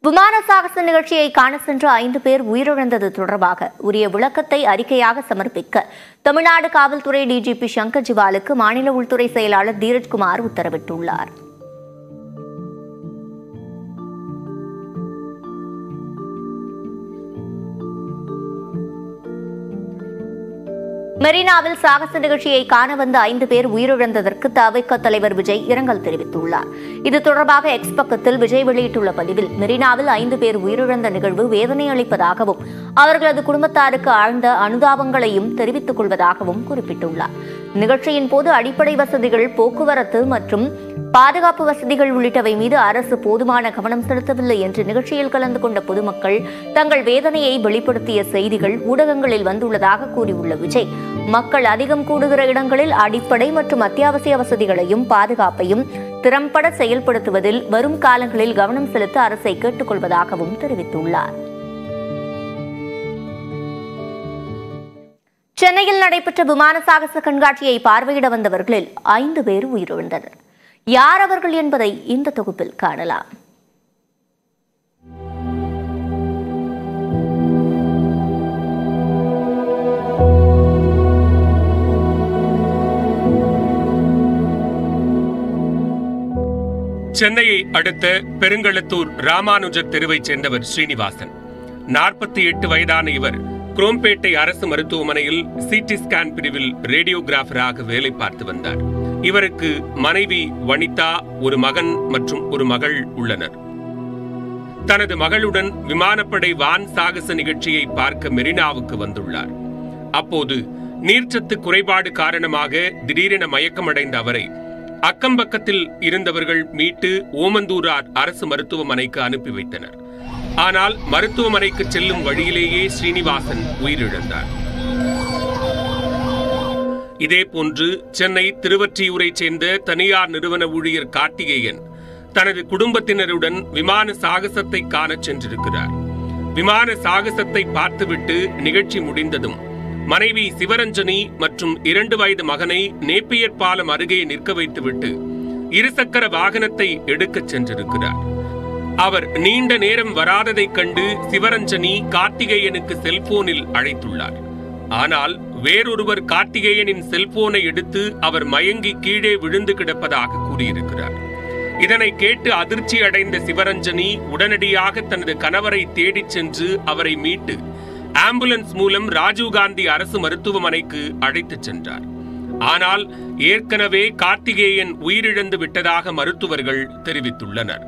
விமான சாகச நிகழ்ச்சியை காண சென்ற ஐந்து பேர் உயிரிழந்தது தொடர்பாக உரிய விளக்கத்தை அறிக்கையாக சமர்ப்பிக்க தமிழ்நாடு காவல்துறை டிஜிபி சங்கர் ஜிவாலுக்கு மாநில உள்துறை செயலாளர் தீரஜ்குமார் உத்தரவிட்டுள்ளார் மெரினாவில் சாகச நிகழ்ச்சியை காண வந்த ஐந்து பேர் உயிரிழந்ததற்கு தவிக தலைவர் விஜய் இரங்கல் தெரிவித்துள்ளார் இது தொடர்பாக எக்ஸ் பக்கத்தில் விஜய் வெளியிட்டுள்ள பதிவில் மெரினாவில் ஐந்து பேர் உயிரிழந்த நிகழ்வு வேதனை அளிப்பதாகவும் அவர்களது குடும்பத்தாருக்கு ஆழ்ந்த அனுதாபங்களையும் தெரிவித்துக் கொள்வதாகவும் குறிப்பிட்டுள்ளார் நிகழ்ச்சியின் போது அடிப்படை வசதிகள் போக்குவரத்து மற்றும் பாதுகாப்பு வசதிகள் உள்ளிட்டவை மீது அரசு போதுமான கவனம் செலுத்தவில்லை என்று நிகழ்ச்சியில் கலந்து கொண்ட பொதுமக்கள் தங்கள் வேதனையை வெளிப்படுத்திய செய்திகள் ஊடகங்களில் வந்துள்ளதாக கூறியுள்ள விஜய் மக்கள் அதிகம் கூடுகிற இடங்களில் அடிப்படை மற்றும் அத்தியாவசிய வசதிகளையும் பாதுகாப்பையும் திறம்பட செயல்படுத்துவதில் வரும் காலங்களில் கவனம் செலுத்த அரசை கேட்டுக்கொள்வதாகவும் தெரிவித்துள்ளார் சென்னையில் நடைபெற்ற விமான சாகச கண்காட்சியை பார்வையிட வந்தவர்களில் ஐந்து பேர் உயிரிழந்தனர் யார் அவர்கள் என்பதை இந்த தொகுப்பில் காணலாம் சென்னையை அடுத்த பெருங்களத்தூர் ராமானுஜர் தெருவைச் சேர்ந்தவர் ஸ்ரீனிவாசன் நாற்பத்தி எட்டு வயதான இவர் குரோம்பேட்டை அரசு மருத்துவமனையில் சிடி ஸ்கேன் பிரிவில் ரேடியோகிராஃபராக வேலை பார்த்து வந்தார் இவருக்கு மனைவி வனிதா ஒரு மகன் மற்றும் ஒரு மகள் உள்ளனர் தனது மகளுடன் விமானப்படை வான் சாகச நிகழ்ச்சியை பார்க்க மெரினாவுக்கு வந்துள்ளார் அப்போது நீர்ச்சத்து குறைபாடு காரணமாக திடீரென மயக்கமடைந்த அவரை அக்கம்பக்கத்தில் இருந்தவர்கள் மீட்டு ஓமந்தூரார் அரசு மருத்துவமனைக்கு அனுப்பி வைத்தனர் ஆனால் மருத்துவமனைக்கு செல்லும் வழியிலேயே ஸ்ரீனிவாசன் உயிரிழந்தார் இதேபோன்று சென்னை திருவற்றியூரைச் சேர்ந்த தனியார் நிறுவன ஊழியர் கார்த்திகேயன் தனது குடும்பத்தினருடன் விமான சாகசத்தை காணச் சென்றிருக்கிறார் விமான சாகசத்தை பார்த்துவிட்டு நிகழ்ச்சி முடிந்ததும் மனைவி சிவரஞ்சனி மற்றும் இரண்டு வயது மகனை நேப்பியர் பாலம் அருகே நிற்க வைத்துவிட்டு இருசக்கர வாகனத்தை எடுக்கச் சென்றிருக்கிறார் அவர் நீண்ட நேரம் வராததைக் கண்டு சிவரஞ்சனி கார்த்திகேயனுக்கு செல்போனில் அழைத்துள்ளார் ஆனால் வேறொருவர் கார்த்திகேயனின் செல்போனை எடுத்து அவர் மயங்கி கீழே விழுந்து கிடப்பதாக கூறியிருக்கிறார் இதனை கேட்டு அதிர்ச்சி அடைந்த சிவரஞ்சனி உடனடியாக தனது கணவரை தேடிச் சென்று அவரை மீட்டு ஆம்புலன்ஸ் மூலம் ராஜீவ்காந்தி அரசு மருத்துவமனைக்கு அழைத்துச் சென்றார் ஆனால் ஏற்கனவே கார்த்திகேயன் உயிரிழந்து விட்டதாக மருத்துவர்கள் தெரிவித்துள்ளனர்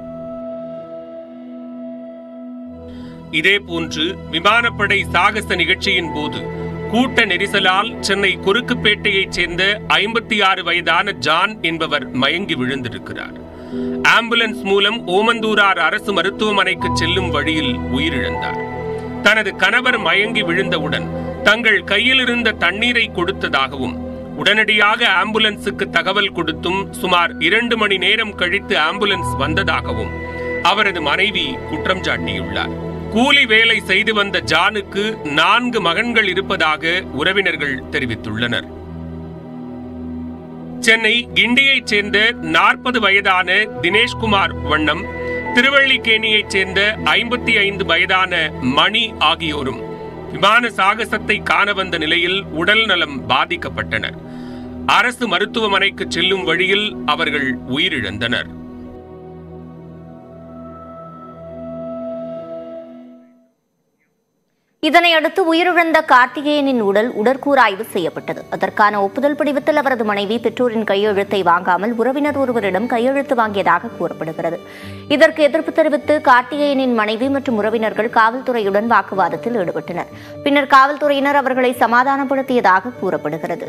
இதேபோன்று விமானப்படை சாகச நிகழ்ச்சியின் போது கூட்ட நெரிசலால் சென்னை குறுக்குப்பேட்டையைச் சேர்ந்த ஐம்பத்தி ஆறு வயதான ஜான் என்பவர் மயங்கி விழுந்திருக்கிறார் ஆம்புலன்ஸ் மூலம் ஓமந்தூரார் அரசு மருத்துவமனைக்கு செல்லும் வழியில் உயிரிழந்தார் தனது கணவர் மயங்கி விழுந்தவுடன் தங்கள் கையில் இருந்த தண்ணீரை கொடுத்ததாகவும் உடனடியாக ஆம்புலன்ஸுக்கு தகவல் கொடுத்தும் சுமார் இரண்டு மணி நேரம் கழித்து ஆம்புலன்ஸ் வந்ததாகவும் அவரது மனைவி குற்றம் சாட்டியுள்ளார் கூலி வேலை செய்து வந்த ஜானுக்கு நான்கு மகன்கள் இருப்பதாக உறவினர்கள் தெரிவித்துள்ளனர் சென்னை கிண்டியைச் சேர்ந்த நாற்பது வயதான தினேஷ்குமார் வண்ணம் திருவள்ளிக்கேணியைச் சேர்ந்த ஐம்பத்தி ஐந்து வயதான மணி ஆகியோரும் விமான சாகசத்தை காண வந்த நிலையில் உடல் நலம் பாதிக்கப்பட்டனர் அரசு மருத்துவமனைக்கு செல்லும் வழியில் அவர்கள் உயிரிழந்தனர் இதனையடுத்து உயிரிழந்த கார்த்திகேயனின் உடல் உடற்கூறாய்வு செய்யப்பட்டது அதற்கான ஒப்புதல் படிவத்தில் அவரது மனைவி பெற்றோரின் கையெழுத்தை வாங்காமல் உறவினர் ஒருவரிடம் கையெழுத்து வாங்கியதாக கூறப்படுகிறது இதற்கு எதிர்ப்பு தெரிவித்து கார்த்திகேயனின் மனைவி மற்றும் உறவினர்கள் காவல்துறையுடன் வாக்குவாதத்தில் ஈடுபட்டனர் பின்னர் காவல்துறையினர் அவர்களை சமாதானப்படுத்தியதாக கூறப்படுகிறது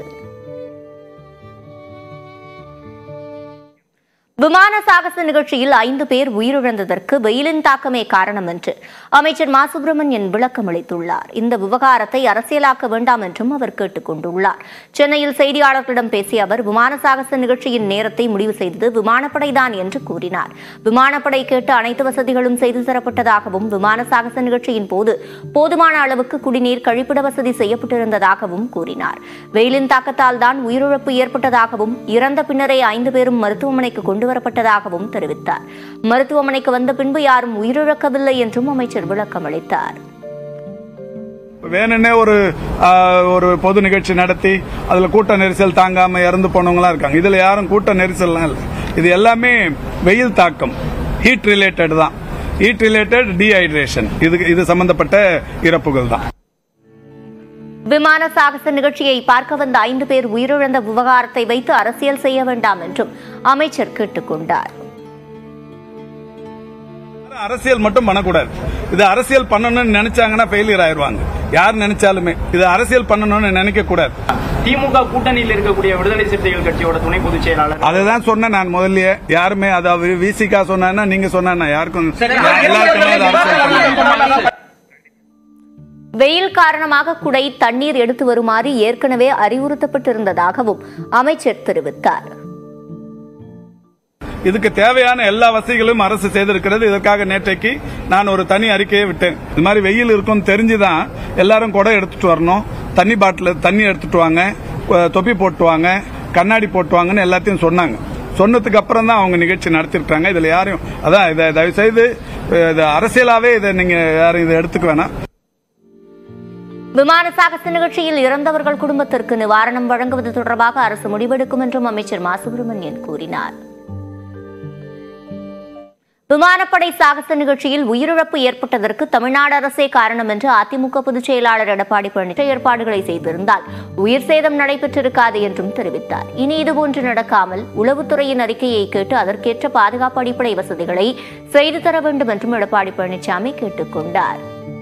விமான சாகச நிகழ்ச்சியில் ஐந்து பேர் உயிரிழந்ததற்கு வெயிலின் தாக்கமே காரணம் என்று அமைச்சர் மா சுப்பிரமணியன் விளக்கம் அளித்துள்ளார் இந்த விவகாரத்தை அரசியலாக்க வேண்டாம் என்றும் அவர் கேட்டுக் கொண்டுள்ளார் சென்னையில் செய்தியாளர்களிடம் பேசிய அவர் விமான சாகச நிகழ்ச்சியின் நேரத்தை முடிவு செய்தது விமானப்படைதான் என்று கூறினார் விமானப்படை கேட்டு அனைத்து வசதிகளும் செய்து தரப்பட்டதாகவும் விமான சாகச நிகழ்ச்சியின் போது போதுமான அளவுக்கு குடிநீர் கழிப்பிட வசதி செய்யப்பட்டிருந்ததாகவும் கூறினார் வெயிலின் தாக்கத்தால் தான் உயிரிழப்பு ஏற்பட்டதாகவும் இறந்த பின்னரே ஐந்து பேரும் மருத்துவமனைக்கு கொண்டு கொண்டுவரப்பட்டதாகவும் தெரிவித்தார் மருத்துவமனைக்கு வந்த பின்பு யாரும் உயிரிழக்கவில்லை என்றும் அமைச்சர் விளக்கம் அளித்தார் வேணும்னே ஒரு ஆ, ஒரு பொது நிகழ்ச்சி நடத்தி அதுல கூட்ட நெரிசல் தாங்காம இறந்து போனவங்களா இருக்காங்க இதுல யாரும் கூட்ட நெரிசல்லாம் இல்லை இது எல்லாமே வெயில் தாக்கம் ஹீட் ரிலேட்டட் தான் ஹீட் ரிலேட்டட் டீஹைட்ரேஷன் இது இது சம்பந்தப்பட்ட இறப்புகள் தான் விமான சாகச நிகழ்ச்சியை பார்க்க வந்த ஐந்து பேர் உயிரிழந்த விவகாரத்தை வைத்து அரசியல் செய்ய வேண்டாம் என்றும் அமைச்சர் கேட்டுக் கொண்டார் அரசியல் மட்டும் பண்ணக்கூடாது இது அரசியல் பண்ணணும்னு நினைச்சாங்கன்னா ஃபெயிலியர் ஆயிருவாங்க யார் நினைச்சாலுமே இது அரசியல் பண்ணணும்னு நினைக்க கூடாது திமுக கூட்டணியில் இருக்கக்கூடிய விடுதலை சிறுத்தைகள் கட்சியோட துணை பொதுச் செயலாளர் அதுதான் சொன்னேன் நான் முதல்லயே யாருமே அதாவது விசிகா சொன்னா நீங்க சொன்னா யாருக்கும் எல்லாருக்குமே அது அரசியல் பண்ணணும். வெயில் காரணமாக குடை தண்ணீர் எடுத்து வருமாறு ஏற்கனவே அறிவுறுத்தப்பட்டிருந்ததாகவும் அமைச்சர் தெரிவித்தார் இதுக்கு தேவையான எல்லா வசதிகளும் அரசு செய்திருக்கிறது இதற்காக நேற்றைக்கு நான் ஒரு தனி அறிக்கையை விட்டேன் இது மாதிரி வெயில் இருக்கும் தெரிஞ்சுதான் எல்லாரும் குடம் எடுத்துட்டு வரணும் தண்ணி பாட்டில் தண்ணி எடுத்துட்டு வாங்க அஹ் தொப்பி போட்டு வாங்க கண்ணாடி போட்டு வாங்கன்னு எல்லாத்தையும் சொன்னாங்க சொன்னதுக்கு அப்புறம் தான் அவங்க நிகழ்ச்சி நடத்திருக்காங்க இதுல யாரையும் அதான் இதை தயவு செய்து அஹ் இது அரசியலாவே இதை நீங்க யாரும் இதை எடுத்துக்க வேணாம் விமான சாகச நிகழ்ச்சியில் இறந்தவர்கள் குடும்பத்திற்கு நிவாரணம் வழங்குவது தொடர்பாக அரசு முடிவெடுக்கும் என்றும் அமைச்சர் மா சுப்பிரமணியன் கூறினார் விமானப்படை சாகச நிகழ்ச்சியில் உயிரிழப்பு ஏற்பட்டதற்கு தமிழ்நாடு அரசே காரணம் என்று அதிமுக பொதுச் செயலாளர் எடப்பாடி பழனிசாமி ஏற்பாடுகளை செய்திருந்தால் உயிர் சேதம் நடைபெற்றிருக்காது என்றும் தெரிவித்தார் இனி இதுபோன்று நடக்காமல் உளவுத்துறையின் அறிக்கையை கேட்டு அதற்கேற்ற பாதுகாப்பு அடிப்படை வசதிகளை செய்து தர வேண்டும் என்றும் எடப்பாடி பழனிசாமி கேட்டுக் கொண்டார்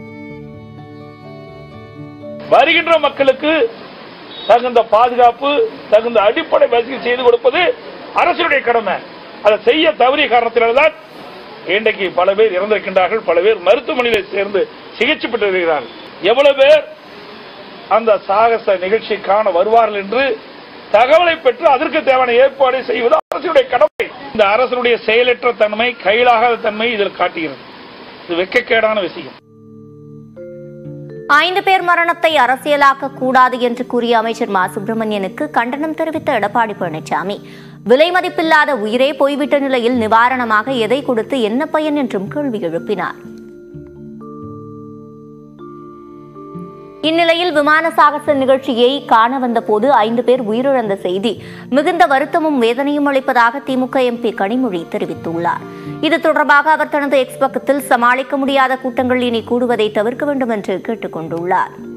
வருகின்ற மக்களுக்கு தகுந்த பாதுகாப்பு தகுந்த அடிப்படை வசதி செய்து கொடுப்பது அரசுடைய கடமை அதை செய்ய தவறிய காரணத்தினால்தான் இன்றைக்கு பல பேர் இறந்திருக்கின்றார்கள் பல பேர் மருத்துவமனையில் சேர்ந்து சிகிச்சை பெற்று வருகிறார்கள் எவ்வளவு பேர் அந்த சாகச நிகழ்ச்சி காண வருவார்கள் என்று தகவலை பெற்று அதற்கு தேவையான ஏற்பாடு செய்வது அரசுடைய கடமை இந்த அரசுடைய செயலற்ற தன்மை கையிலாகாத தன்மை இதில் காட்டுகிறது இது வெட்கக்கேடான விஷயம் ஐந்து பேர் மரணத்தை அரசியலாக்க கூடாது என்று கூறிய அமைச்சர் மா சுப்பிரமணியனுக்கு கண்டனம் தெரிவித்த எடப்பாடி பழனிசாமி விலை மதிப்பில்லாத உயிரே போய்விட்ட நிலையில் நிவாரணமாக எதை கொடுத்து என்ன பயன் என்றும் கேள்வி எழுப்பினார் இந்நிலையில் விமான சாகச நிகழ்ச்சியை காண வந்தபோது ஐந்து பேர் உயிரிழந்த செய்தி மிகுந்த வருத்தமும் வேதனையும் அளிப்பதாக திமுக எம்பி கனிமொழி தெரிவித்துள்ளார் இது தொடர்பாக அவர் தனது எக்ஸ் பக்கத்தில் சமாளிக்க முடியாத கூட்டங்கள் இனி கூடுவதை தவிர்க்க வேண்டும் என்று கேட்டுக் கொண்டுள்ளார்